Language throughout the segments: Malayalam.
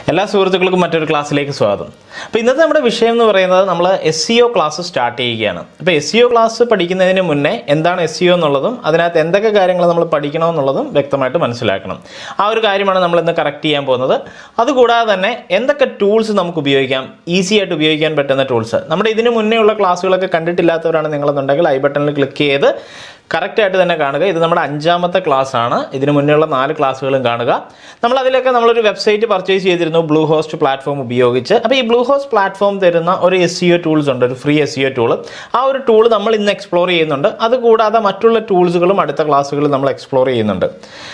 എല്ലാ സുഹൃത്തുക്കൾക്കും മറ്റൊരു ക്ലാസ്സിലേക്ക് സ്വാഗതം അപ്പോൾ ഇന്നത്തെ നമ്മുടെ വിഷയം എന്ന് പറയുന്നത് നമ്മൾ S E O class start ചെയ്യുകയാണ് അപ്പോൾ എസ് സി ഒ ക്ലാസ് പഠിക്കുന്നതിന് മുന്നേ എന്താണ് എസ് സി ഒ എന്നുള്ളതും അതിനകത്ത് എന്തൊക്കെ കാര്യങ്ങൾ നമ്മൾ പഠിക്കണമെന്നുള്ളതും വ്യക്തമായിട്ട് മനസ്സിലാക്കണം ആ ഒരു കാര്യമാണ് നമ്മൾ ഇന്ന് കറക്റ്റ് ചെയ്യാൻ പോകുന്നത് അതുകൂടാതെ തന്നെ എന്തൊക്കെ ടൂൾസ് നമുക്ക് ഉപയോഗിക്കാം ഈസി ആയിട്ട് ഉപയോഗിക്കാൻ പറ്റുന്ന ടൂൾസ് നമ്മുടെ ഇതിന് മുന്നേ ഉള്ള ക്ലാസ്സുകളൊക്കെ കണ്ടിട്ടില്ലാത്തവരാണ് നിങ്ങളെന്നുണ്ടെങ്കിൽ ഐ ബട്ടണിൽ ക്ലിക്ക് ചെയ്ത് കറക്റ്റായിട്ട് തന്നെ കാണുക ഇത് നമ്മുടെ അഞ്ചാമത്തെ ക്ലാസ് ആണ് ഇതിന് മുന്നേയുള്ള നാല് ക്ലാസ്സുകളും കാണുക നമ്മൾ അതിലൊക്കെ നമ്മളൊരു വെബ്സൈറ്റ് പർച്ചേസ് ചെയ്തിരുന്നു ബ്ലൂ ഹോസ്റ്റ് പ്ലാറ്റ്ഫോം ഉപയോഗിച്ച് അപ്പോൾ ഈ ബ്ലൂ ഹോസ്റ്റ് പ്ലാറ്റ്ഫോം തരുന്ന ഒരു എസ് സി ഒ ടൂൾസ് ഉണ്ട് ഒരു free S E O tool ആ ഒരു ടൂൾ നമ്മൾ ഇന്ന് എക്സ്പ്ലോർ ചെയ്യുന്നുണ്ട് അതുകൂടാതെ മറ്റുള്ള ടൂൾസുകളും അടുത്ത ക്ലാസ്സുകളിൽ നമ്മൾ എക്സ്പ്ലോർ ചെയ്യുന്നുണ്ട്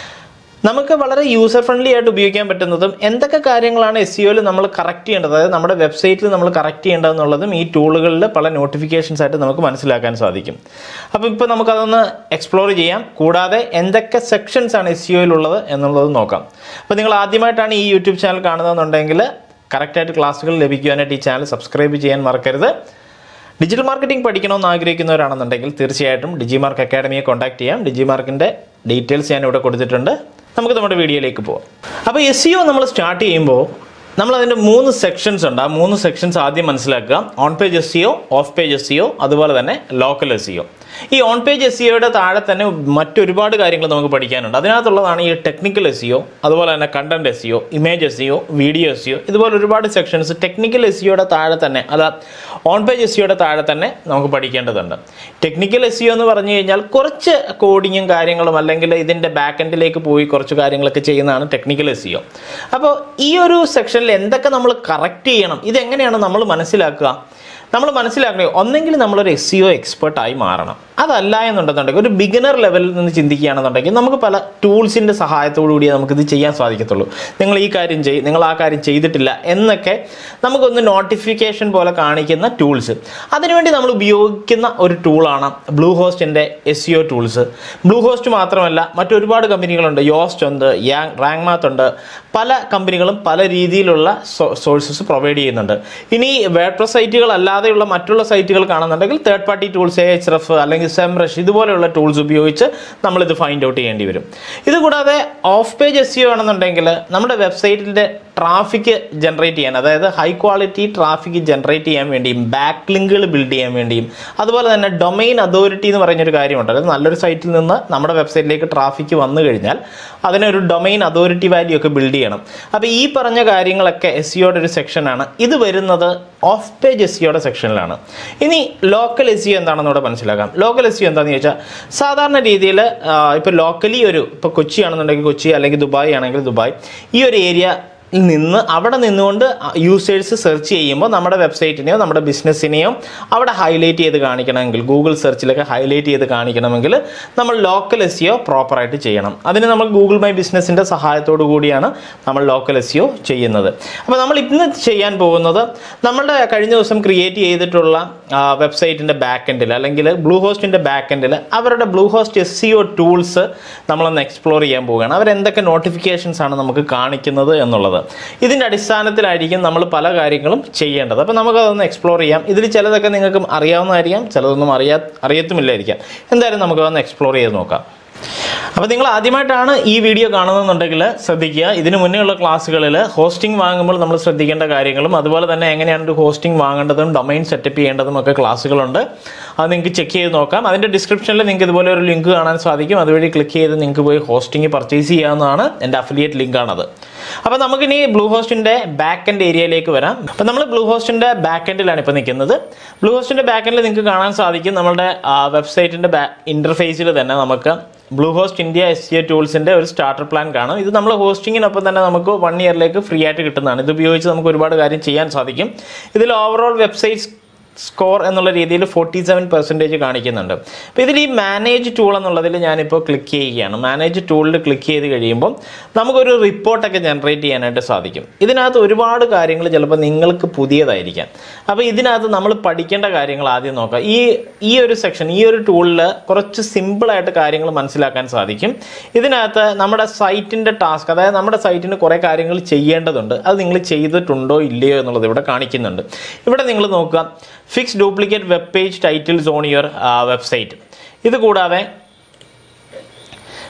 നമുക്ക് വളരെ യൂസർ ഫ്രണ്ട്ലി ആയിട്ട് ഉപയോഗിക്കാൻ പറ്റുന്നതും എന്തൊക്കെ കാര്യങ്ങളാണ് എസ് സിഒയിൽ നമ്മൾ കറക്റ്റ് ചെയ്യേണ്ടത് അതായത് നമ്മുടെ വെബ്സൈറ്റിൽ നമ്മൾ കറക്റ്റ് ചെയ്യേണ്ടതെന്നുള്ളതും ഈ ടൂളുകളിൽ പല നോട്ടിഫിക്കേഷൻസ് ആയിട്ട് നമുക്ക് മനസ്സിലാക്കാൻ സാധിക്കും അപ്പോൾ ഇപ്പോൾ നമുക്കതൊന്ന് എക്സ്പ്ലോർ ചെയ്യാം കൂടാതെ എന്തൊക്കെ സെക്ഷൻസ് ആണ് എസ് സിഒയിലുള്ളത് എന്നുള്ളത് നോക്കാം അപ്പോൾ നിങ്ങൾ ആദ്യമായിട്ടാണ് ഈ യൂട്യൂബ് ചാനൽ കാണുന്നതെന്നുണ്ടെങ്കിൽ കറക്റ്റായിട്ട് ക്ലാസ്സുകൾ ലഭിക്കുവാനായിട്ട് ഈ ചാനൽ സബ്സ്ക്രൈബ് ചെയ്യാൻ മറക്കരുത് ഡിജിറ്റൽ മാർക്കറ്റിംഗ് പഠിക്കണമെന്ന് ആഗ്രഹിക്കുന്നവരാണെന്നുണ്ടെങ്കിൽ തീർച്ചയായിട്ടും ഡിജിമാർക്ക് അക്കാഡമിയെ കോൺടാക്ട് ചെയ്യാം ഡിജിമാർക്കിൻ്റെ ഡീറ്റെയിൽസ് ഞാൻ ഇവിടെ കൊടുത്തിട്ടുണ്ട് നമുക്ക് നമ്മുടെ വീഡിയോയിലേക്ക് പോവാം അപ്പോൾ എസ് സിഒ നമ്മൾ സ്റ്റാർട്ട് ചെയ്യുമ്പോൾ നമ്മൾ അതിൻ്റെ മൂന്ന് സെക്ഷൻസ് ഉണ്ട് ആ മൂന്ന് സെക്ഷൻസ് ആദ്യം മനസ്സിലാക്കുക on page S E O off page S E O അതുപോലെ തന്നെ ലോക്കൽ എസ് സിഒ ഈ ഓൺ പേജ് എസ് സിഒയുടെ താഴെ തന്നെ മറ്റൊരുപാട് കാര്യങ്ങൾ നമുക്ക് പഠിക്കാനുണ്ട് അതിനകത്തുള്ളതാണ് ഈ ടെക്നിക്കൽ എസ് സിഒ അതുപോലെ തന്നെ content S E O image S E O video S E O ഇതുപോലെ ഒരുപാട് സെക്ഷൻസ് ടെക്നിക്കൽ എസ് സിഒയുടെ താഴെ തന്നെ അല്ല ഓൺ പേജ് എസ് സിഒയുടെ താഴെ തന്നെ നമുക്ക് പഠിക്കേണ്ടതുണ്ട് ടെക്നിക്കൽ എസ് സിഒ എന്ന് പറഞ്ഞു കഴിഞ്ഞാൽ കുറച്ച് കോഡിങ്ങും കാര്യങ്ങളും അല്ലെങ്കിൽ ഇതിൻ്റെ ബാക്ക് എൻഡിലേക്ക് പോയി കുറച്ച് കാര്യങ്ങളൊക്കെ ചെയ്യുന്നതാണ് ടെക്നിക്കൽ എസ് സിഒ അപ്പോൾ ഈ ഒരു സെക്ഷനിൽ എന്തൊക്കെ നമ്മൾ കറക്റ്റ് ചെയ്യണം ഇതെങ്ങനെയാണ് നമ്മൾ മനസ്സിലാക്കുക നമ്മൾ മനസ്സിലാക്കണേ ഒന്നെങ്കിൽ നമ്മളൊരു എസ് സിഒ എക്സ്പേർട്ടായി മാറണം അതല്ല എന്നുണ്ടെന്നുണ്ടെങ്കിൽ ഒരു ബിഗിനർ ലെവലിൽ നിന്ന് ചിന്തിക്കുകയാണെന്നുണ്ടെങ്കിൽ നമുക്ക് പല ടൂൾസിൻ്റെ സഹായത്തോടു കൂടിയേ നമുക്കിത് ചെയ്യാൻ സാധിക്കത്തുള്ളൂ നിങ്ങൾ ഈ കാര്യം ചെയ്യും നിങ്ങൾ ആ കാര്യം ചെയ്തിട്ടില്ല എന്നൊക്കെ നമുക്കൊന്ന് നോട്ടിഫിക്കേഷൻ പോലെ കാണിക്കുന്ന ടൂൾസ് അതിനുവേണ്ടി നമ്മൾ ഉപയോഗിക്കുന്ന ഒരു ടൂളാണ് ബ്ലൂ ഹോസ്റ്റിൻ്റെ S E O tools Bluehost മാത്രമല്ല മറ്റൊരുപാട് കമ്പനികളുണ്ട് യോസ്റ്റ് ഉണ്ട് യാങ് റാങ്ക് മാത്ത് ഉണ്ട് പല കമ്പനികളും പല രീതിയിലുള്ള സോഴ്സസ് പ്രൊവൈഡ് ചെയ്യുന്നുണ്ട് ഇനി വേഡ്പ്രസ് സൈറ്റുകൾ അല്ലാതെയുള്ള മറ്റുള്ള സൈറ്റുകൾ കാണുന്നുണ്ടെങ്കിൽ third party tools A H F അല്ലെങ്കിൽ സെംറഷ് ഇതുപോലെയുള്ള ടൂൾസ് ഉപയോഗിച്ച് നമ്മളിത് ഫൈൻഡ് ഔട്ട് ചെയ്യേണ്ടി വരും ഇതുകൂടാതെ ഓഫ് പേജ് എസ് സിഒ ആണെന്നുണ്ടെങ്കിൽ നമ്മുടെ വെബ്സൈറ്റിൻ്റെ ട്രാഫിക് ജനറേറ്റ് ചെയ്യാൻ അതായത് ഹൈ ക്വാളിറ്റി ട്രാഫിക് ജനറേറ്റ് ചെയ്യാൻ വേണ്ടിയും ബാക്ക് ലിങ്കുകൾ ബിൽഡ് ചെയ്യാൻ വേണ്ടിയും അതുപോലെ തന്നെ ഡൊമൈൻ അതോറിറ്റി എന്ന് പറയുന്നൊരു കാര്യമുണ്ട് അതായത് നല്ലൊരു സൈറ്റിൽ നിന്ന് നമ്മുടെ വെബ്സൈറ്റിലേക്ക് ട്രാഫിക് വന്നു കഴിഞ്ഞാൽ അതിനൊരു ഡൊമൈൻ അതോറിറ്റി വാല്യൂ ഒക്കെ ബിൽഡ് ചെയ്യണം അപ്പോൾ ഈ പറഞ്ഞ കാര്യങ്ങളൊക്കെ എസ് സിയുടെ ഒരു സെക്ഷനാണ് ഇത് വരുന്നത് ഓഫ് പേജ് എസ് സിയുടെ സെക്ഷനിലാണ് ഇനി ലോക്കൽ എസ് സി എന്താണെന്ന് ഇവിടെ മനസ്സിലാക്കാം ലോക്കൽ എസ് സി എന്താണെന്ന് ചോദിച്ചാൽ സാധാരണ രീതിയിൽ ഇപ്പോൾ ലോക്കലി ഒരു ഇപ്പോൾ കൊച്ചി ആണെന്നുണ്ടെങ്കിൽ കൊച്ചി അല്ലെങ്കിൽ ദുബായ് ആണെങ്കിൽ ദുബായ് ഈ ഒരു ഏരിയ നിന്ന് അവിടെ നിന്നുകൊണ്ട് യൂസേഴ്സ് സെർച്ച് ചെയ്യുമ്പോൾ നമ്മുടെ വെബ്സൈറ്റിനെയോ നമ്മുടെ ബിസിനസ്സിനെയോ അവിടെ ഹൈലൈറ്റ് ചെയ്ത് കാണിക്കണമെങ്കിൽ ഗൂഗിൾ സെർച്ചിലൊക്കെ ഹൈലൈറ്റ് ചെയ്ത് കാണിക്കണമെങ്കിൽ നമ്മൾ ലോക്കൽ എസ് സിഒ പ്രോപ്പറായിട്ട് ചെയ്യണം അതിന് നമ്മൾ ഗൂഗിൾ മൈ ബിസിനസ്സിൻ്റെ സഹായത്തോടു കൂടിയാണ് നമ്മൾ ലോക്കൽ എസ് സിഒ ചെയ്യുന്നത് അപ്പോൾ നമ്മൾ ഇന്ന് ചെയ്യാൻ പോകുന്നത് നമ്മളുടെ കഴിഞ്ഞ ദിവസം ക്രിയേറ്റ് ചെയ്തിട്ടുള്ള വെബ്സൈറ്റിൻ്റെ ബാക്ക് എൻഡിൽ അല്ലെങ്കിൽ ബ്ലൂ ഹോസ്റ്റിൻ്റെ ബാക്ക് എൻഡിൽ അവരുടെ Bluehost S E O tools നമ്മളൊന്ന് എക്സ്പ്ലോർ ചെയ്യാൻ പോവുകയാണ് അവരെന്തൊക്കെ നോട്ടിഫിക്കേഷൻസ് ആണ് നമുക്ക് കാണിക്കുന്നത് എന്നുള്ളത് ഇതിൻ്റെ അടിസ്ഥാനത്തിലായിരിക്കും നമ്മൾ പല കാര്യങ്ങളും ചെയ്യേണ്ടത് അപ്പോൾ നമുക്കതൊന്ന് എക്സ്പ്ലോർ ചെയ്യാം ഇതിൽ ചിലതൊക്കെ നിങ്ങൾക്ക് അറിയാവുന്നതായിരിക്കാം ചിലതൊന്നും അറിയാ അറിയത്തുമില്ലായിരിക്കാം എന്തായാലും നമുക്കതൊന്ന് എക്സ്പ്ലോർ ചെയ്ത് നോക്കാം അപ്പോൾ നിങ്ങൾ ആദ്യമായിട്ടാണ് ഈ വീഡിയോ കാണുന്നതെന്നുണ്ടെങ്കിൽ ശ്രദ്ധിക്കുക ഇതിന് മുന്നേ ഉള്ള ക്ലാസ്സുകളിൽ ഹോസ്റ്റിംഗ് വാങ്ങുമ്പോൾ നമ്മൾ ശ്രദ്ധിക്കേണ്ട കാര്യങ്ങളും അതുപോലെ തന്നെ എങ്ങനെയാണ് ഒരു ഹോസ്റ്റിംഗ് വാങ്ങേണ്ടതും ഡൊമൈൻ സെറ്റപ്പ് ചെയ്യേണ്ടതും ഒക്കെ ക്ലാസ്സുകളുണ്ട് അത് നിങ്ങൾക്ക് ചെക്ക് ചെയ്ത് നോക്കാം അതിൻ്റെ ഡിസ്ക്രിപ്ഷനിൽ നിങ്ങൾക്ക് ഇതുപോലെ ഒരു ലിങ്ക് കാണാൻ സാധിക്കും അതുവഴി ക്ലിക്ക് ചെയ്ത് നിങ്ങൾക്ക് പോയി ഹോസ്റ്റിംഗ് പർച്ചേസ് ചെയ്യാവുന്നതാണ് എൻ്റെ അഫിലിയേറ്റ് ലിങ്കാണത് അപ്പോൾ നമുക്കിനി ബ്ലൂ ഹോസ്റ്റിൻ്റെ ബാക്ക് എൻഡ് ഏരിയയിലേക്ക് വരാം അപ്പോൾ നമ്മൾ ബ്ലൂ ഹോസ്റ്റിൻ്റെ ബാക്ക് എൻഡിലാണ് ഇപ്പോൾ നിൽക്കുന്നത് ബ്ലൂ ഹോസ്റ്റിൻ്റെ ബാക്ക് എൻഡിൽ നിങ്ങൾക്ക് കാണാൻ സാധിക്കും നമ്മുടെ വെബ്സൈറ്റിൻ്റെ ബാ ഇൻ്റർഫേസിൽ തന്നെ നമുക്ക് Bluehost India S E A ടൂൾസിൻ്റെ ഒരു സ്റ്റാർട്ടർ പ്ലാൻ കാണും ഇത് നമ്മൾ ഹോസ്റ്റിങ്ങിനൊപ്പം തന്നെ നമുക്ക് വൺ ഇയറിലേക്ക് ഫ്രീ ആയിട്ട് കിട്ടുന്നതാണ് ഇത് ഉപയോഗിച്ച് നമുക്ക് ഒരുപാട് കാര്യം ചെയ്യാൻ സാധിക്കും ഇതിൽ ഓവറോൾ വെബ്സൈറ്റ് സ്കോർ എന്നുള്ള രീതിയിൽ ഫോർട്ടി സെവൻ പെർസെൻറ്റേജ് കാണിക്കുന്നുണ്ട് അപ്പോൾ ഇതിൽ ഈ മാനേജ് ടൂൾ എന്നുള്ളതിൽ ഞാനിപ്പോൾ ക്ലിക്ക് ചെയ്യുകയാണ് മാനേജ് ടൂളിൽ ക്ലിക്ക് ചെയ്ത് കഴിയുമ്പോൾ നമുക്കൊരു റിപ്പോർട്ടൊക്കെ ജനറേറ്റ് ചെയ്യാനായിട്ട് സാധിക്കും ഇതിനകത്ത് ഒരുപാട് കാര്യങ്ങൾ ചിലപ്പോൾ നിങ്ങൾക്ക് പുതിയതായിരിക്കാം അപ്പോൾ ഇതിനകത്ത് നമ്മൾ പഠിക്കേണ്ട കാര്യങ്ങൾ ആദ്യം നോക്കാം ഈ ഈ ഒരു സെക്ഷൻ ഈ ഒരു ടൂളിൽ കുറച്ച് സിമ്പിളായിട്ട് കാര്യങ്ങൾ മനസ്സിലാക്കാൻ സാധിക്കും ഇതിനകത്ത് നമ്മുടെ സൈറ്റിൻ്റെ ടാസ്ക് അതായത് നമ്മുടെ സൈറ്റിന് കുറേ കാര്യങ്ങൾ ചെയ്യേണ്ടതുണ്ട് അത് നിങ്ങൾ ചെയ്തിട്ടുണ്ടോ ഇല്ലയോ എന്നുള്ളത് ഇവിടെ കാണിക്കുന്നുണ്ട് ഇവിടെ നിങ്ങൾ നോക്കുക fix duplicate web page titles on your website ഇത് കൂടാതെ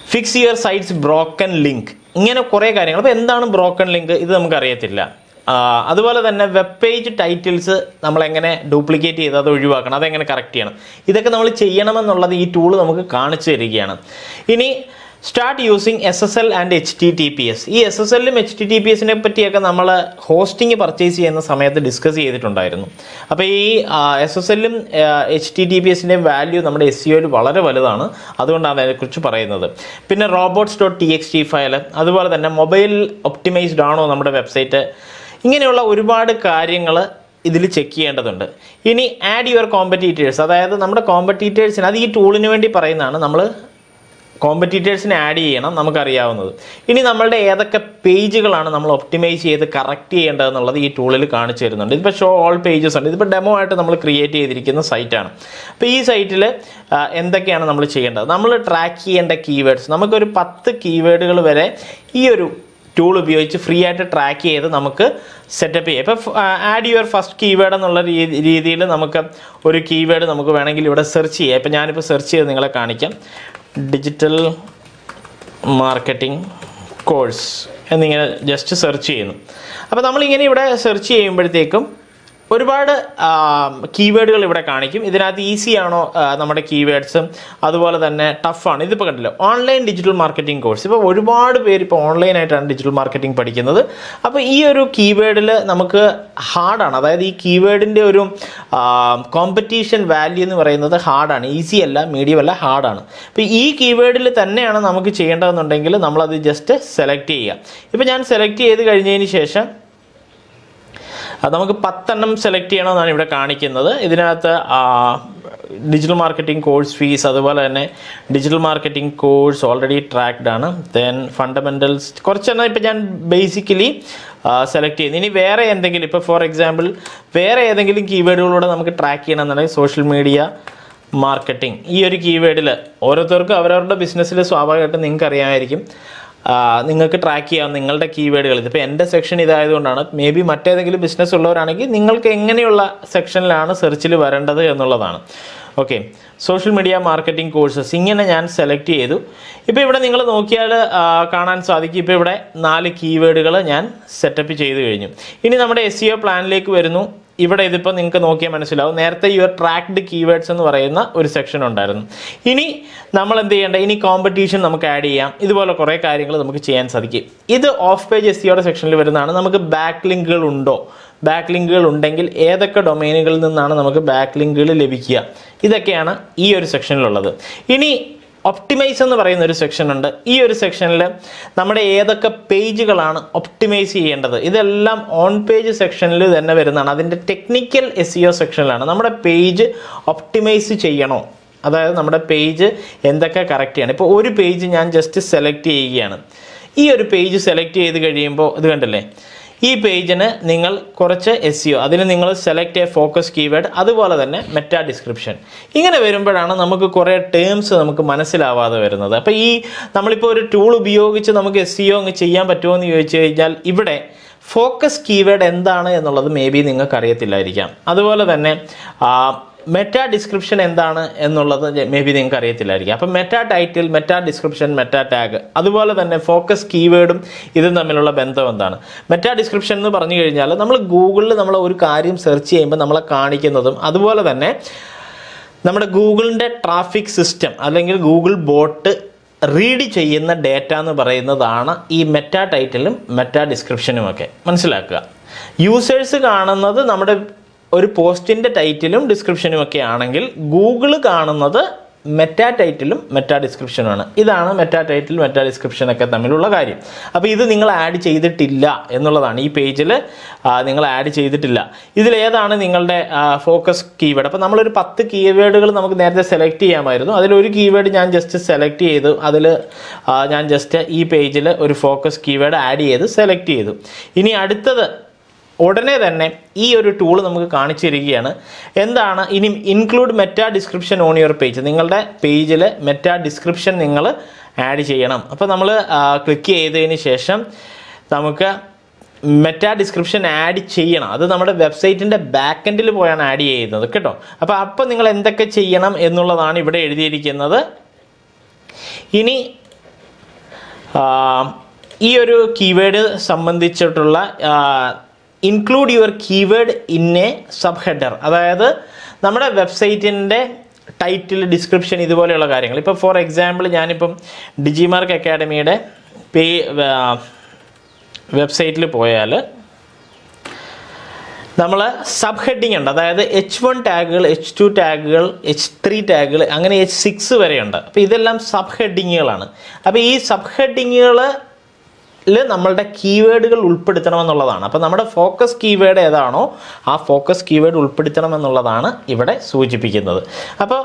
fix your sites broken link ഇങ്ങനെ കുറേ കാര്യങ്ങൾ അപ്പോൾ എന്താണ് ബ്രോക്കൺ ലിങ്ക് ഇത് നമുക്കറിയത്തില്ല ആ, അതുപോലെ തന്നെ വെബ് പേജ് ടൈറ്റിൽസ് നമ്മൾ എങ്ങനെ ഡ്യൂപ്ലിക്കേറ്റ് ചെയ്ത് അത് ഒഴിവാക്കണം അതെങ്ങനെ കറക്റ്റ് ചെയ്യണം ഇതൊക്കെ നമ്മൾ ചെയ്യണമെന്നുള്ളത് ഈ ടൂൾ നമുക്ക് കാണിച്ചു തരികയാണ് ഇനി start using S S L and H T T P S ഈ എസ് എസ് എല്ലും എച്ച് ടി ടി പി എസിനെ പറ്റിയൊക്കെ നമ്മൾ ഹോസ്റ്റിംഗ് പർച്ചേസ് ചെയ്യുന്ന സമയത്ത് ഡിസ്കസ് ചെയ്തിട്ടുണ്ടായിരുന്നു അപ്പോൾ ഈ എസ് എസ് എല്ലും എച്ച് ടി ടി പി എസിൻ്റെയും വാല്യൂ നമ്മുടെ എസ് സിഒയിൽ വളരെ വലുതാണ് അതുകൊണ്ടാണ് അതിനെക്കുറിച്ച് പറയുന്നത് പിന്നെ robots dot T X T file അതുപോലെ തന്നെ മൊബൈൽ ഒപ്റ്റിമൈസ്ഡ് ആണോ നമ്മുടെ വെബ്സൈറ്റ് ഇങ്ങനെയുള്ള ഒരുപാട് കാര്യങ്ങൾ ഇതിൽ ചെക്ക് ചെയ്യേണ്ടതുണ്ട് ഇനി ആഡ് യുവർ കോമ്പറ്റീറ്റേഴ്സ് അതായത് നമ്മുടെ കോമ്പറ്റീറ്റേഴ്സിന് അത് ഈ ടൂളിന് വേണ്ടി പറയുന്നതാണ് നമ്മൾ കോമ്പറ്റീറ്റേഴ്സിനെ ആഡ് ചെയ്യണം നമുക്കറിയാവുന്നത് ഇനി നമ്മളുടെ ഏതൊക്കെ പേജുകളാണ് നമ്മൾ ഒപ്റ്റിമൈസ് ചെയ്ത് കറക്റ്റ് ചെയ്യേണ്ടതെന്നുള്ളത് ഈ ടൂളിൽ കാണിച്ചു തരുന്നുണ്ട് ഇതിപ്പോൾ ഷോ ഓൾ പേജസ് ഉണ്ട് ഇതിപ്പോൾ ഡെമോ ആയിട്ട് നമ്മൾ ക്രിയേറ്റ് ചെയ്തിരിക്കുന്ന സൈറ്റാണ് അപ്പോൾ ഈ സൈറ്റിൽ എന്തൊക്കെയാണ് നമ്മൾ ചെയ്യേണ്ടത് നമ്മൾ ട്രാക്ക് ചെയ്യേണ്ട കീവേഡ്സ് നമുക്കൊരു പത്ത് കീവേഡുകൾ വരെ ഈ ഒരു ടൂൾ ഉപയോഗിച്ച് ഫ്രീ ആയിട്ട് ട്രാക്ക് ചെയ്ത് നമുക്ക് സെറ്റപ്പ് ചെയ്യാം ഇപ്പോൾ ആഡ് യുവർ ഫസ്റ്റ് കീവേഡ് എന്നുള്ള രീതി രീതിയിൽ നമുക്ക് ഒരു കീവേഡ് നമുക്ക് വേണമെങ്കിൽ ഇവിടെ സെർച്ച് ചെയ്യാം ഇപ്പോൾ ഞാനിപ്പോൾ സെർച്ച് ചെയ്ത് നിങ്ങളെ കാണിക്കാം ഡിജിറ്റൽ മാർക്കറ്റിംഗ് കോഴ്സ് എന്നിങ്ങനെ ജസ്റ്റ് സെർച്ച് ചെയ്യുന്നു അപ്പോൾ നമ്മളിങ്ങനെ ഇവിടെ സെർച്ച് ചെയ്യുമ്പോഴത്തേക്കും ഒരുപാട് കീവേഡുകൾ ഇവിടെ കാണിക്കും ഇതിനകത്ത് ഈസി ആണോ ആ, നമ്മുടെ കീവേഡ്സും അതുപോലെ തന്നെ ടഫാണ് ഇതിപ്പോൾ കണ്ടില്ലോ ഓൺലൈൻ ഡിജിറ്റൽ മാർക്കറ്റിംഗ് കോഴ്സ് ഇപ്പോൾ ഒരുപാട് പേര് ഇപ്പോൾ ഓൺലൈനായിട്ടാണ് ഡിജിറ്റൽ മാർക്കറ്റിംഗ് പഠിക്കുന്നത് അപ്പോൾ ഈ ഒരു കീവേഡിൽ നമുക്ക് ഹാർഡാണ് അതായത് ഈ കീവേഡിൻ്റെ ഒരു കോമ്പറ്റീഷൻ വാല്യൂ എന്ന് പറയുന്നത് ഹാർഡാണ് ഈസി അല്ല മീഡിയം അല്ല ഹാർഡാണ് അപ്പോൾ ഈ കീവേഡിൽ തന്നെയാണ് നമുക്ക് ചെയ്യേണ്ടതെന്നുണ്ടെങ്കിൽ നമ്മളത് ജസ്റ്റ് സെലക്ട് ചെയ്യുക ഇപ്പോൾ ഞാൻ സെലക്ട് ചെയ്ത് കഴിഞ്ഞതിന് ശേഷം അത് നമുക്ക് പത്തെണ്ണം സെലക്ട് ചെയ്യണമെന്നാണ് ഇവിടെ കാണിക്കുന്നത് ഇതിനകത്ത് ഡിജിറ്റൽ മാർക്കറ്റിംഗ് കോഴ്സ് ഫീസ് അതുപോലെ തന്നെ digital marketing course already tracked ആണ് ദെൻ ഫണ്ടമെൻ്റൽസ് കുറച്ചെണ്ണം ഇപ്പം ഞാൻ ബേസിക്കലി സെലക്ട് ചെയ്യുന്നു ഇനി വേറെ എന്തെങ്കിലും ഇപ്പോൾ ഫോർ എക്സാമ്പിൾ വേറെ ഏതെങ്കിലും കീവേഡുകളൂടെ നമുക്ക് ട്രാക്ക് ചെയ്യണമെന്നുണ്ടെങ്കിൽ സോഷ്യൽ മീഡിയ മാർക്കറ്റിംഗ് ഈ ഒരു കീവേഡിൽ ഓരോരുത്തർക്കും അവരവരുടെ ബിസിനസ്സിൽ സ്വാഭാവികമായിട്ടും നിങ്ങൾക്ക് അറിയാമായിരിക്കും ആ, നിങ്ങൾക്ക് ട്രാക്ക് ചെയ്യാം നിങ്ങളുടെ കീവേഡുകൾ ഇതിപ്പോൾ എൻ്റെ സെക്ഷൻ ഇതായതുകൊണ്ടാണ് മേ ബി മറ്റേതെങ്കിലും ബിസിനസ് ഉള്ളവരാണെങ്കിൽ നിങ്ങൾക്ക് എങ്ങനെയുള്ള സെക്ഷനിലാണ് സെർച്ചിൽ വരേണ്ടത് എന്നുള്ളതാണ് okay social media marketing courses ഇങ്ങനെ ഞാൻ സെലക്ട് ചെയ്തു ഇപ്പോൾ ഇവിടെ നിങ്ങൾ നോക്കിയാൽ ആ, കാണാൻ സാധിക്കും ഇപ്പോൾ ഇവിടെ നാല് കീവേഡുകൾ ഞാൻ സെറ്റപ്പ് ചെയ്ത് കഴിഞ്ഞു ഇനി നമ്മുടെ എസ് സി ഒ പ്ലാനിലേക്ക് വരുന്നു ഇവിടെ ഇതിപ്പോൾ നിങ്ങൾക്ക് നോക്കിയാൽ മനസ്സിലാവും നേരത്തെ യുവർ ട്രാക്ഡ് കീവേഡ്സ് എന്ന് പറയുന്ന ഒരു സെക്ഷൻ ഉണ്ടായിരുന്നു ഇനി നമ്മൾ എന്ത് ചെയ്യേണ്ട ഇനി കോമ്പറ്റീഷൻ നമുക്ക് ആഡ് ചെയ്യാം ഇതുപോലെ കുറേ കാര്യങ്ങൾ നമുക്ക് ചെയ്യാൻ സാധിക്കും ഇത് ഓഫ് പേജ് എസ് സിയുടെ സെക്ഷനിൽ വരുന്നതാണ് നമുക്ക് ബാക്ക് ലിങ്കുകൾ ഉണ്ടോ ബാക്ക് ലിങ്കുകൾ ഉണ്ടെങ്കിൽ ഏതൊക്കെ ഡൊമൈനുകളിൽ നിന്നാണ് നമുക്ക് ബാക്ക് ലിങ്കുകൾ ലഭിക്കുക ഇതൊക്കെയാണ് ഈ ഒരു സെക്ഷനിലുള്ളത് ഇനി ഒപ്റ്റിമൈസ് എന്ന് പറയുന്ന ഒരു സെക്ഷൻ ഉണ്ട് ഈ ഒരു സെക്ഷനിൽ നമ്മുടെ ഏതൊക്കെ പേജുകളാണ് ഒപ്റ്റിമൈസ് ചെയ്യേണ്ടത് ഇതെല്ലാം ഓൺ പേജ് സെക്ഷനിൽ തന്നെ വരുന്നതാണ് അതിൻ്റെ ടെക്നിക്കൽ എസ് ഇ ഒ സെക്ഷനിലാണ് നമ്മുടെ പേജ് ഒപ്റ്റിമൈസ് ചെയ്യണോ അതായത് നമ്മുടെ പേജ് എന്തൊക്കെ കറക്റ്റ് ചെയ്യണം ഇപ്പോൾ ഒരു പേജ് ഞാൻ ജസ്റ്റ് സെലക്ട് ചെയ്യുകയാണ് ഈ ഒരു പേജ് സെലക്ട് ചെയ്ത് കഴിയുമ്പോൾ ഇത് കണ്ടില്ലേ ഈ പേജിന് നിങ്ങൾ കുറച്ച് എസ് സിഒ അതിന് നിങ്ങൾ സെലക്ട് എ ഫോക്കസ് കീവേഡ് അതുപോലെ തന്നെ മെറ്റാ ഡിസ്ക്രിപ്ഷൻ ഇങ്ങനെ വരുമ്പോഴാണ് നമുക്ക് കുറേ ടേംസ് നമുക്ക് മനസ്സിലാവാതെ വരുന്നത് അപ്പോൾ ഈ നമ്മളിപ്പോൾ ഒരു ടൂൾ ഉപയോഗിച്ച് നമുക്ക് എസ് സിഒ അങ്ങ് ചെയ്യാൻ പറ്റുമോ എന്ന് ചോദിച്ചു കഴിഞ്ഞാൽ ഇവിടെ ഫോക്കസ് കീവേഡ് എന്താണ് എന്നുള്ളത് മേ ബി നിങ്ങൾക്ക് അറിയത്തില്ലായിരിക്കാം അതുപോലെ തന്നെ മെറ്റാ ഡിസ്ക്രിപ്ഷൻ എന്താണ് എന്നുള്ളത് മേ ബി നിങ്ങൾക്ക് അറിയത്തില്ലായിരിക്കും അപ്പം meta title meta description meta tag അതുപോലെ തന്നെ ഫോക്കസ് കീവേഡും ഇതും തമ്മിലുള്ള ബന്ധം എന്താണ് മെറ്റാ ഡിസ്ക്രിപ്ഷൻ എന്ന് പറഞ്ഞു കഴിഞ്ഞാൽ നമ്മൾ ഗൂഗിളിൽ നമ്മൾ ഒരു കാര്യം സെർച്ച് ചെയ്യുമ്പോൾ നമ്മളെ കാണിക്കുന്നതും അതുപോലെ തന്നെ നമ്മുടെ ഗൂഗിളിൻ്റെ ട്രാഫിക് സിസ്റ്റം അല്ലെങ്കിൽ ഗൂഗിൾ ബോട്ട് റീഡ് ചെയ്യുന്ന ഡേറ്റ എന്ന് പറയുന്നതാണ് ഈ മെറ്റാ ടൈറ്റിലും മെറ്റാ ഡിസ്ക്രിപ്ഷനും ഒക്കെ മനസ്സിലാക്കുക യൂസേഴ്സ് കാണുന്നത് നമ്മുടെ ഒരു പോസ്റ്റിൻ്റെ ടൈറ്റിലും ഡിസ്ക്രിപ്ഷനും ഒക്കെ ആണെങ്കിൽ ഗൂഗിൾ കാണുന്നത് മെറ്റാ ടൈറ്റിലും മെറ്റാ ഡിസ്ക്രിപ്ഷനുമാണ് ഇതാണ് മെറ്റാ ടൈറ്റിൽ മെറ്റാ ഡിസ്ക്രിപ്ഷൻ ഒക്കെ തമ്മിലുള്ള കാര്യം അപ്പോൾ ഇത് നിങ്ങൾ ആഡ് ചെയ്തിട്ടില്ല എന്നുള്ളതാണ് ഈ പേജിൽ നിങ്ങൾ ആഡ് ചെയ്തിട്ടില്ല ഇതിലേതാണ് നിങ്ങളുടെ ഫോക്കസ് കീവേഡ് അപ്പോൾ നമ്മളൊരു പത്ത് കീവേഡുകൾ നമുക്ക് നേരത്തെ സെലക്ട് ചെയ്യാമായിരുന്നു അതിലൊരു കീവേഡ് ഞാൻ ജസ്റ്റ് സെലക്ട് ചെയ്തു അതിൽ ഞാൻ ജസ്റ്റ് ഈ പേജിൽ ഒരു ഫോക്കസ് കീവേഡ് ആഡ് ചെയ്ത് സെലക്ട് ചെയ്തു ഇനി അടുത്തത് ഉടനെ തന്നെ ഈ ഒരു ടൂൾ നമുക്ക് കാണിച്ചു തരികയാണ് എന്താണ് ഇനി include meta description on your page നിങ്ങളുടെ പേജിൽ മെറ്റാ ഡിസ്ക്രിപ്ഷൻ നിങ്ങൾ ആഡ് ചെയ്യണം അപ്പോൾ നമ്മൾ ക്ലിക്ക് ചെയ്തതിന് ശേഷം നമുക്ക് മെറ്റാ ഡിസ്ക്രിപ്ഷൻ ആഡ് ചെയ്യണം അത് നമ്മുടെ വെബ്സൈറ്റിൻ്റെ ബാക്കെൻഡിൽ പോയാണ് ആഡ് ചെയ്യുന്നത് കേട്ടോ അപ്പോൾ അപ്പോൾ നിങ്ങൾ എന്തൊക്കെ ചെയ്യണം എന്നുള്ളതാണ് ഇവിടെ എഴുതിയിരിക്കുന്നത് ഇനി ഈ ഒരു കീവേഡ് സംബന്ധിച്ചിട്ടുള്ള include your keyword in a sub header അതായത് നമ്മുടെ വെബ്സൈറ്റിൻ്റെ ടൈറ്റിൽ ഡിസ്ക്രിപ്ഷൻ ഇതുപോലെയുള്ള കാര്യങ്ങൾ ഇപ്പോൾ ഫോർ എക്സാമ്പിൾ ഞാനിപ്പം ഡിജിമാർക്ക് അക്കാഡമിയുടെ പേ വെബ്സൈറ്റിൽ പോയാൽ നമ്മൾ സബ് ഹെഡിങ് ഉണ്ട് അതായത് എച്ച് വൺ ടാഗുകൾ എച്ച് ടു ടാഗുകൾ എച്ച് ത്രീ ടാഗുകൾ അങ്ങനെ എച്ച് സിക്സ് വരെയുണ്ട് അപ്പോൾ ഇതെല്ലാം സബ് ഹെഡിങ്ങുകളാണ് അപ്പോൾ ഈ സബ് ഹെഡിങ്ങുകൾ നമ്മളുടെ കീവേഡുകൾ ഉൾപ്പെടുത്തണമെന്നുള്ളതാണ് അപ്പോൾ നമ്മുടെ ഫോക്കസ് കീവേഡ് ഏതാണോ ആ ഫോക്കസ് കീവേഡ് ഉൾപ്പെടുത്തണമെന്നുള്ളതാണ് ഇവിടെ സൂചിപ്പിക്കുന്നത് അപ്പോൾ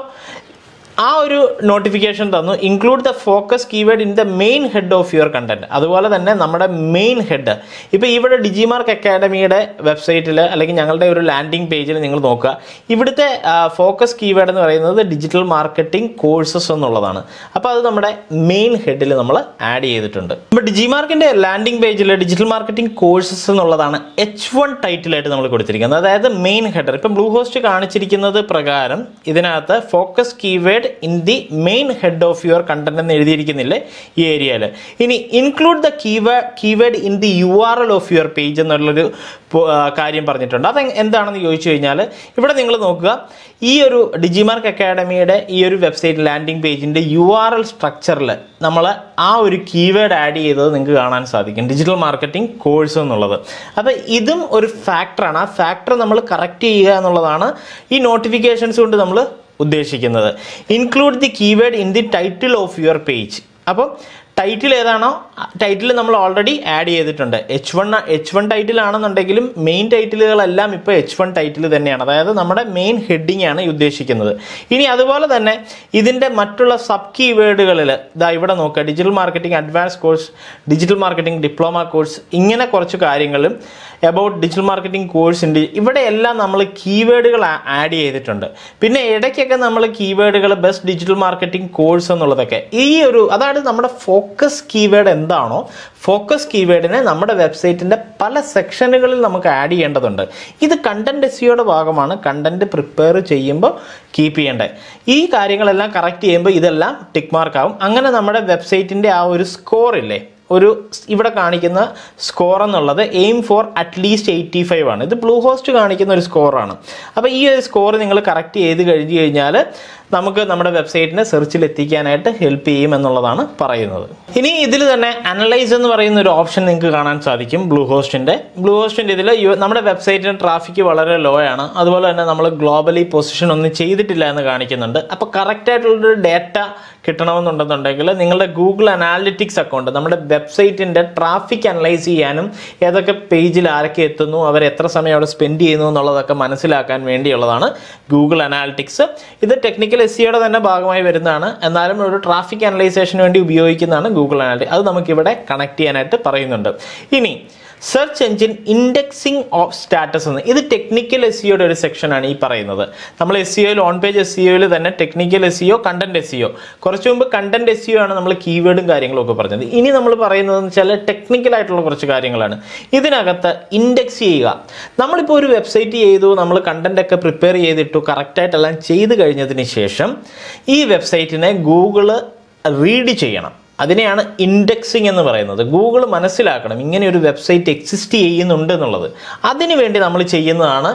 ആ ഒരു നോട്ടിഫിക്കേഷൻ തന്നു include the focus keyword in the main head of your content അതുപോലെ തന്നെ നമ്മുടെ മെയിൻ ഹെഡ് ഇപ്പോൾ ഇവിടെ ഡിജിമാർക്ക് അക്കാഡമിയുടെ വെബ്സൈറ്റിൽ അല്ലെങ്കിൽ ഞങ്ങളുടെ ഒരു ലാൻഡിംഗ് പേജിൽ നിങ്ങൾ നോക്കുക ഇവിടുത്തെ ഫോക്കസ് കീവേഡ് എന്ന് പറയുന്നത് ഡിജിറ്റൽ മാർക്കറ്റിംഗ് കോഴ്സസ് എന്നുള്ളതാണ് അപ്പോൾ അത് നമ്മുടെ മെയിൻ ഹെഡിൽ നമ്മൾ ആഡ് ചെയ്തിട്ടുണ്ട് ഇപ്പോൾ ഡിജിമാർക്കിൻ്റെ ലാൻഡിംഗ് പേജിൽ ഡിജിറ്റൽ മാർക്കറ്റിംഗ് കോഴ്സസ് എന്നുള്ളതാണ് എച്ച് വൺ ടൈറ്റിലായിട്ട് നമ്മൾ കൊടുത്തിരിക്കുന്നത് അതായത് മെയിൻ ഹെഡർ ഇപ്പം ബ്ലൂ ഹോസ്റ്റ് കാണിച്ചിരിക്കുന്നത് പ്രകാരം ഇതിനകത്ത് focus keyword in the main head of your content എന്ന് എഴുതിയിരിക്കുന്നില്ലേ ഈ ഏരിയയിൽ ഇനി include the keyword keyword in the U R L of your page എന്നുള്ളൊരു പോ- ആ, കാര്യം പറഞ്ഞിട്ടുണ്ട് അത് എന്താണെന്ന് ചോദിച്ചു കഴിഞ്ഞാൽ ഇവിടെ നിങ്ങൾ നോക്കുക ഈ ഒരു ഡിജിമാർക്ക് അക്കാഡമിയുടെ ഈ ഒരു വെബ്സൈറ്റ് ലാൻഡിംഗ് പേജിൻ്റെ യു ആർ എൽ സ്ട്രക്ചറിൽ നമ്മൾ ആ ഒരു കീവേഡ് ആഡ് ചെയ്തത് നിങ്ങൾക്ക് കാണാൻ സാധിക്കും ഡിജിറ്റൽ മാർക്കറ്റിംഗ് കോഴ്സ് എന്നുള്ളത് അപ്പോൾ ഇതും ഒരു ഫാക്ടറാണ് ആ ഫാക്ടർ നമ്മൾ കറക്റ്റ് ചെയ്യുക എന്നുള്ളതാണ് ഈ നോട്ടിഫിക്കേഷൻസ് കൊണ്ട് നമ്മൾ ഉദ്ദേശിക്കുന്നത് include the keyword in the title of your page അപ്പം ടൈറ്റിൽ ഏതാണോ ടൈറ്റിൽ നമ്മൾ ഓൾറെഡി ആഡ് ചെയ്തിട്ടുണ്ട് H one H one title ആണെന്നുണ്ടെങ്കിലും മെയിൻ ടൈറ്റിലുകളെല്ലാം ഇപ്പോൾ എച്ച് വൺ ടൈറ്റിൽ തന്നെയാണ് അതായത് നമ്മുടെ മെയിൻ ഹെഡിങ് ആണ് ഈ ഉദ്ദേശിക്കുന്നത് ഇനി അതുപോലെ തന്നെ ഇതിൻ്റെ മറ്റുള്ള സബ് കീവേഡുകളിൽ ഇതാ ഇവിടെ നോക്കുക digital marketing advance course digital marketing diploma course ഇങ്ങനെ കുറച്ച് കാര്യങ്ങളും അബൌട്ട് ഡിജിറ്റൽ മാർക്കറ്റിംഗ് കോഴ്സിൻ്റെ ഇവിടെ എല്ലാം നമ്മൾ കീവേഡുകൾ ആഡ് ചെയ്തിട്ടുണ്ട് പിന്നെ ഇടയ്ക്കൊക്കെ നമ്മൾ കീവേഡുകൾ ബെസ്റ്റ് ഡിജിറ്റൽ മാർക്കറ്റിംഗ് കോഴ്സ് എന്നുള്ളതൊക്കെ ഈ ഒരു അതാണ് നമ്മുടെ ഫോക്കസ് കീവേഡ് എന്താണോ ഫോക്കസ് കീവേഡിനെ നമ്മുടെ വെബ്സൈറ്റിൻ്റെ പല സെക്ഷനുകളിൽ നമുക്ക് ആഡ് ചെയ്യേണ്ടതുണ്ട് ഇത് കണ്ടന്റ് എസിയുടെ ഭാഗമാണ് കണ്ടന്റ് പ്രിപ്പയർ ചെയ്യുമ്പോൾ കീപ്പ് ചെയ്യേണ്ടത് ഈ കാര്യങ്ങളെല്ലാം കറക്റ്റ് ചെയ്യുമ്പോൾ ഇതെല്ലാം ടിക്ക് മാർക്ക് ആവും അങ്ങനെ നമ്മുടെ വെബ്സൈറ്റിൻ്റെ ആ ഒരു സ്കോർ ഇല്ലേ ഒരു സ് ഇവിടെ കാണിക്കുന്ന സ്കോർ എന്നുള്ളത് aim for at least eighty five ആണ് ഇത് ബ്ലൂ ഹോസ്റ്റ് കാണിക്കുന്ന ഒരു സ്കോറാണ് അപ്പോൾ ഈ ഒരു സ്കോർ നിങ്ങൾ കറക്റ്റ് ചെയ്ത് കഴിഞ്ഞ് കഴിഞ്ഞാൽ നമുക്ക് നമ്മുടെ വെബ്സൈറ്റിനെ സെർച്ചിൽ എത്തിക്കാനായിട്ട് ഹെൽപ്പ് ചെയ്യും എന്നുള്ളതാണ് പറയുന്നത് ഇനി ഇതിൽ തന്നെ അനലൈസ് എന്ന് പറയുന്ന ഒരു ഓപ്ഷൻ നിങ്ങൾക്ക് കാണാൻ സാധിക്കും ബ്ലൂ ഹോസ്റ്റിൻ്റെ ബ്ലൂ ഹോസ്റ്റിൻ്റെ ഇതിൽ നമ്മുടെ വെബ്സൈറ്റിന് ട്രാഫിക് വളരെ ലോ ആണ് അതുപോലെ തന്നെ നമ്മൾ ഗ്ലോബലി പൊസിഷൻ ഒന്നും ചെയ്തിട്ടില്ല എന്ന് കാണിക്കുന്നുണ്ട് അപ്പോൾ കറക്റ്റായിട്ടുള്ളൊരു ഡേറ്റ കിട്ടണമെന്നുണ്ടെന്നുണ്ടെങ്കിൽ നിങ്ങളുടെ ഗൂഗിൾ അനാലിറ്റിക്സ് അക്കൗണ്ട് നമ്മുടെ വെബ്സൈറ്റിൻ്റെ ട്രാഫിക് അനലൈസ് ചെയ്യാനും ഏതൊക്കെ പേജിൽ ആരൊക്കെ എത്തുന്നു അവർ എത്ര സമയം അവിടെ സ്പെൻഡ് ചെയ്യുന്നു എന്നുള്ളതൊക്കെ മനസ്സിലാക്കാൻ വേണ്ടിയുള്ളതാണ് ഗൂഗിൾ അനാലിറ്റിക്സ് ഇത് ടെക്നിക്കൽ എസ് സിയുടെ തന്നെ ഭാഗമായി വരുന്നതാണ് എന്നാലും ഒരു ട്രാഫിക് അനലൈസേഷന് വേണ്ടി ഉപയോഗിക്കുന്നതാണ് ഗൂഗിൾ അനാലിറ്റിക്സ് അത് നമുക്കിവിടെ കണക്ട് ചെയ്യാനായിട്ട് പറയുന്നുണ്ട് ഇനി search engine indexing of status എന്ന് ഇത് ടെക്നിക്കൽ എസ് സിയുടെ ഒരു സെക്ഷനാണ് ഈ പറയുന്നത് നമ്മൾ എസ് സിഒയിൽ ഓൺ പേജ് എസ് സിഒയിൽ തന്നെ technical S CO content S CO കുറച്ച് മുമ്പ് കണ്ടന്റ് എസ് സിഒ ആണ് നമ്മൾ കീവേഡും കാര്യങ്ങളും ഒക്കെ പറഞ്ഞത് ഇനി നമ്മൾ പറയുന്നതെന്ന് വെച്ചാൽ ടെക്നിക്കൽ ആയിട്ടുള്ള കുറച്ച് കാര്യങ്ങളാണ് ഇതിനകത്ത് ഇൻഡെക്സ് ചെയ്യുക നമ്മളിപ്പോൾ ഒരു വെബ്സൈറ്റ് ചെയ്തു നമ്മൾ കണ്ടന്റ് ഒക്കെ പ്രിപ്പയർ ചെയ്തിട്ടു കറക്റ്റായിട്ടെല്ലാം ചെയ്ത് കഴിഞ്ഞതിന് ശേഷം ഈ വെബ്സൈറ്റിനെ ഗൂഗിള് റീഡ് ചെയ്യണം അതിനെയാണ് ഇൻഡെക്സിങ് എന്ന് പറയുന്നത് ഗൂഗിൾ മനസ്സിലാക്കണം ഇങ്ങനെ ഒരു വെബ്സൈറ്റ് എക്സിസ്റ്റ് ചെയ്യുന്നുണ്ട് എന്നുള്ളത് അതിനു വേണ്ടി നമ്മൾ ചെയ്യുന്നതാണ്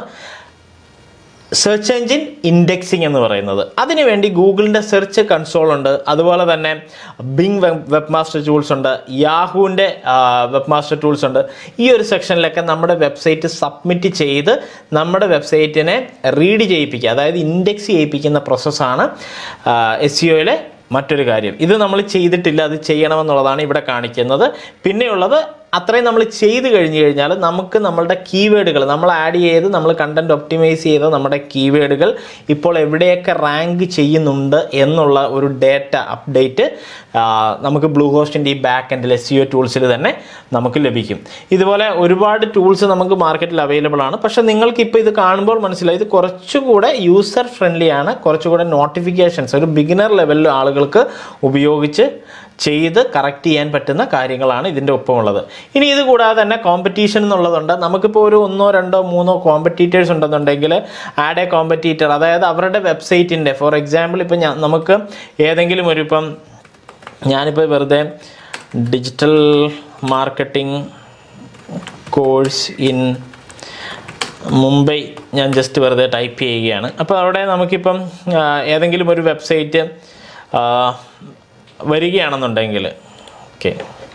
സെർച്ച് എഞ്ചിൻ ഇൻഡെക്സിംഗ് എന്ന് പറയുന്നത് അതിനുവേണ്ടി ഗൂഗിളിൻ്റെ സെർച്ച് കൺസോൾ ഉണ്ട് അതുപോലെ തന്നെ ബിങ് വെബ് മാസ്റ്റർ ടൂൾസ് ഉണ്ട് യാഹുവിൻ്റെ വെബ് മാസ്റ്റർ ടൂൾസ് ഉണ്ട് ഈ ഒരു സെക്ഷനിലൊക്കെ നമ്മുടെ വെബ്സൈറ്റ് സബ്മിറ്റ് ചെയ്ത് നമ്മുടെ വെബ്സൈറ്റിനെ റീഡ് ചെയ്യിപ്പിക്കുക അതായത് ഇൻഡെക്സ് ചെയ്യിപ്പിക്കുന്ന പ്രോസസ്സാണ് എസ് സിഒയിലെ മറ്റൊരു കാര്യം ഇത് നമ്മൾ ചെയ്തിട്ടില്ല അത് ചെയ്യണമെന്നുള്ളതാണ് ഇവിടെ കാണിക്കുന്നത് പിന്നെയുള്ളത് അത്രയും നമ്മൾ ചെയ്ത് കഴിഞ്ഞ് കഴിഞ്ഞാൽ നമുക്ക് നമ്മളുടെ കീവേഡുകൾ നമ്മൾ ആഡ് ചെയ്ത് നമ്മൾ കണ്ടന്റ് ഒപ്റ്റിമൈസ് ചെയ്ത നമ്മുടെ കീവേഡുകൾ ഇപ്പോൾ എവിടെയൊക്കെ റാങ്ക് ചെയ്യുന്നുണ്ട് എന്നുള്ള ഒരു ഡേറ്റ അപ്ഡേറ്റ് നമുക്ക് ബ്ലൂ ഹോസ്റ്റിൻ്റെ ഈ ബാക്ക് എൻഡിൽ എസ് സിഒ ടൂൾസിൽ തന്നെ നമുക്ക് ലഭിക്കും ഇതുപോലെ ഒരുപാട് ടൂൾസ് നമുക്ക് മാർക്കറ്റിൽ അവൈലബിൾ ആണ് പക്ഷേ നിങ്ങൾക്ക് ഇപ്പോൾ ഇത് കാണുമ്പോൾ മനസ്സിലായി ഇത് കുറച്ചുകൂടെ യൂസർ ഫ്രണ്ട്ലി ആണ് കുറച്ചുകൂടെ നോട്ടിഫിക്കേഷൻസ് ഒരു ബിഗിനർ ലെവലിൽ ആളുകൾക്ക് ഉപയോഗിച്ച് ചെയ്ത് കറക്റ്റ് ചെയ്യാൻ പറ്റുന്ന കാര്യങ്ങളാണ് ഇതിൻ്റെ ഒപ്പമുള്ളത് ഇനി ഇത് കൂടാതെ തന്നെ കോമ്പറ്റീഷൻ എന്നുള്ളതുണ്ട് നമുക്കിപ്പോൾ ഒരു ഒന്നോ രണ്ടോ മൂന്നോ കോമ്പറ്റീറ്റേഴ്സ് ഉണ്ടെന്നുണ്ടെങ്കിൽ ആഡ് എ കോമ്പറ്റീറ്റർ അതായത് അവരുടെ വെബ്സൈറ്റിൻ്റെ ഫോർ എക്സാമ്പിൾ ഇപ്പം ഞാൻ നമുക്ക് ഏതെങ്കിലും ഒരു ഇപ്പം ഞാനിപ്പോൾ വെറുതെ digital marketing course in Mumbai ഞാൻ ജസ്റ്റ് വെറുതെ ടൈപ്പ് ചെയ്യുകയാണ് അപ്പോൾ അവിടെ നമുക്കിപ്പം ആ, ഏതെങ്കിലും ഒരു വെബ്സൈറ്റ് ആ, വരികയാണെന്നുണ്ടെങ്കിൽ ഓക്കെ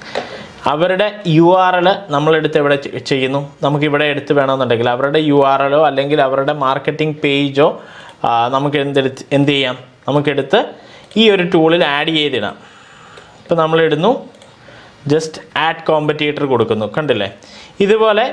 അവരുടെ യു ആർ എൽ നമ്മളെടുത്ത് എവിടെ ചെ- ചെയ്യുന്നു നമുക്കിവിടെ എടുത്ത് വേണമെന്നുണ്ടെങ്കിൽ അവരുടെ യു ആർ എല്ലോ അല്ലെങ്കിൽ അവരുടെ മാർക്കറ്റിംഗ് പേജോ നമുക്ക് എന്തെടുത്ത് എന്ത് ചെയ്യാം നമുക്കെടുത്ത് ഈ ഒരു ടൂളിൽ ആഡ് ചെയ്തിടാം ഇപ്പം നമ്മളിടുന്നു ജസ്റ്റ് ആഡ് കോമ്പറ്റേറ്റർ കൊടുക്കുന്നു കണ്ടില്ലേ ഇതുപോലെ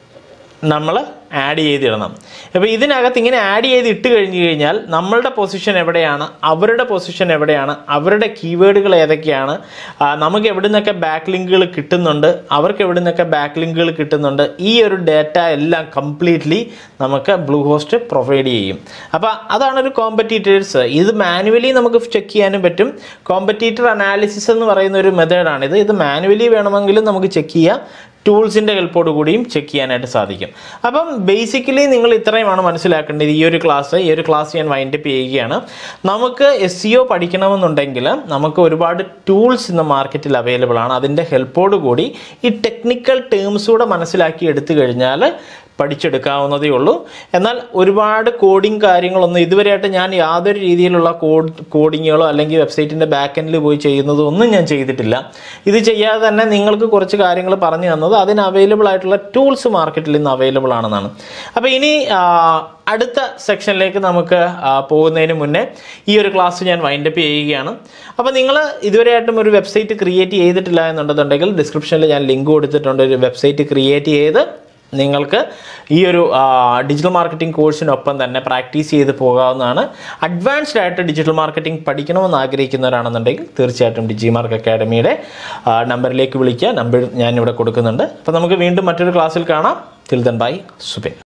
നമ്മൾ ആഡ് ചെയ്തിടണം അപ്പോൾ ഇതിനകത്ത് ഇങ്ങനെ ആഡ് ചെയ്ത് ഇട്ട് കഴിഞ്ഞ് കഴിഞ്ഞാൽ നമ്മളുടെ പൊസിഷൻ എവിടെയാണ് അവരുടെ പൊസിഷൻ എവിടെയാണ് അവരുടെ കീവേഡുകൾ ഏതൊക്കെയാണ് ആ, നമുക്ക് എവിടെ നിന്നൊക്കെ ബാക്ക് ലിങ്കുകൾ കിട്ടുന്നുണ്ട് അവർക്ക് എവിടെ നിന്നൊക്കെ ബാക്ക് ലിങ്കുകൾ കിട്ടുന്നുണ്ട് ഈ ഒരു ഡേറ്റ എല്ലാം കംപ്ലീറ്റ്ലി നമുക്ക് ബ്ലൂ ഹോസ്റ്റ് പ്രൊവൈഡ് ചെയ്യും അപ്പോൾ അതാണ് ഒരു കോമ്പറ്റീറ്റേഴ്സ് ഇത് മാനുവലി നമുക്ക് ചെക്ക് ചെയ്യാനും പറ്റും കോമ്പറ്റീറ്റർ അനാലിസിസ് എന്ന് പറയുന്ന ഒരു മെത്തേഡാണിത് ഇത് മാനുവലി വേണമെങ്കിലും നമുക്ക് ചെക്ക് ചെയ്യാം ടൂൾസിൻ്റെ ഹെൽപ്പോട് കൂടിയും ചെക്ക് ചെയ്യാനായിട്ട് സാധിക്കും അപ്പം ബേസിക്കലി നിങ്ങൾ ഇത്രയുമാണ് മനസ്സിലാക്കേണ്ടത് ഈ ഒരു ക്ലാസ് ഈ ഒരു ക്ലാസ് ഞാൻ വൈൻഡപ്പ് ചെയ്യുകയാണ് നമുക്ക് എസ് സി ഒ പഠിക്കണമെന്നുണ്ടെങ്കിൽ നമുക്ക് ഒരുപാട് ടൂൾസ് ഇന്ന് മാർക്കറ്റിൽ അവൈലബിൾ ആണ് അതിൻ്റെ ഹെൽപ്പോട് കൂടി ഈ ടെക്നിക്കൽ ടേംസ് കൂടെ മനസ്സിലാക്കി എടുത്തു കഴിഞ്ഞാൽ പഠിച്ചെടുക്കാവുന്നതേ ഉള്ളൂ എന്നാൽ ഒരുപാട് കോഡിങ് കാര്യങ്ങളൊന്നും ഇതുവരെയായിട്ട് ഞാൻ യാതൊരു രീതിയിലുള്ള കോഡ് കോഡിങ്ങുകളോ അല്ലെങ്കിൽ വെബ്സൈറ്റിൻ്റെ ബാക്ക് എൻഡിൽ പോയി ചെയ്യുന്നതോ ഒന്നും ഞാൻ ചെയ്തിട്ടില്ല ഇത് ചെയ്യാതെ തന്നെ നിങ്ങൾക്ക് കുറച്ച് കാര്യങ്ങൾ പറഞ്ഞു തന്നത് അതിന് അവൈലബിൾ ആയിട്ടുള്ള ടൂൾസ് മാർക്കറ്റിൽ ഇന്ന് അവൈലബിൾ ആണെന്നാണ് അപ്പോൾ ഇനി ആ, അടുത്ത സെക്ഷനിലേക്ക് നമുക്ക് ആ, പോകുന്നതിന് മുന്നേ ഈ ഒരു ക്ലാസ് ഞാൻ വൈൻഡപ്പ് ചെയ്യുകയാണ് അപ്പോൾ നിങ്ങൾ ഇതുവരെയായിട്ടും ഒരു വെബ്സൈറ്റ് ക്രിയേറ്റ് ചെയ്തിട്ടില്ല എന്നുണ്ടെന്നുണ്ടെങ്കിൽ ഡിസ്ക്രിപ്ഷനിൽ ഞാൻ ലിങ്ക് കൊടുത്തിട്ടുണ്ട് ഒരു വെബ്സൈറ്റ് ക്രിയേറ്റ് ചെയ്ത് നിങ്ങൾക്ക് ഈ ഒരു ഡിജിറ്റൽ മാർക്കറ്റിംഗ് കോഴ്സിനൊപ്പം തന്നെ പ്രാക്ടീസ് ചെയ്ത് പോകാവുന്നതാണ് അഡ്വാൻസ്ഡ് ആയിട്ട് ഡിജിറ്റൽ മാർക്കറ്റിംഗ് പഠിക്കണമെന്ന് ആഗ്രഹിക്കുന്നവരാണെന്നുണ്ടെങ്കിൽ തീർച്ചയായിട്ടും ഡിജി മാർക്ക് അക്കാഡമിയുടെ ആ, നമ്പറിലേക്ക് വിളിക്കുക നമ്പർ ഞാൻ ഇവിടെ കൊടുക്കുന്നുണ്ട് അപ്പോൾ നമുക്ക് വീണ്ടും മറ്റൊരു ക്ലാസ്സിൽ കാണാം തിൽ ദൻ ബൈ സുബിൻ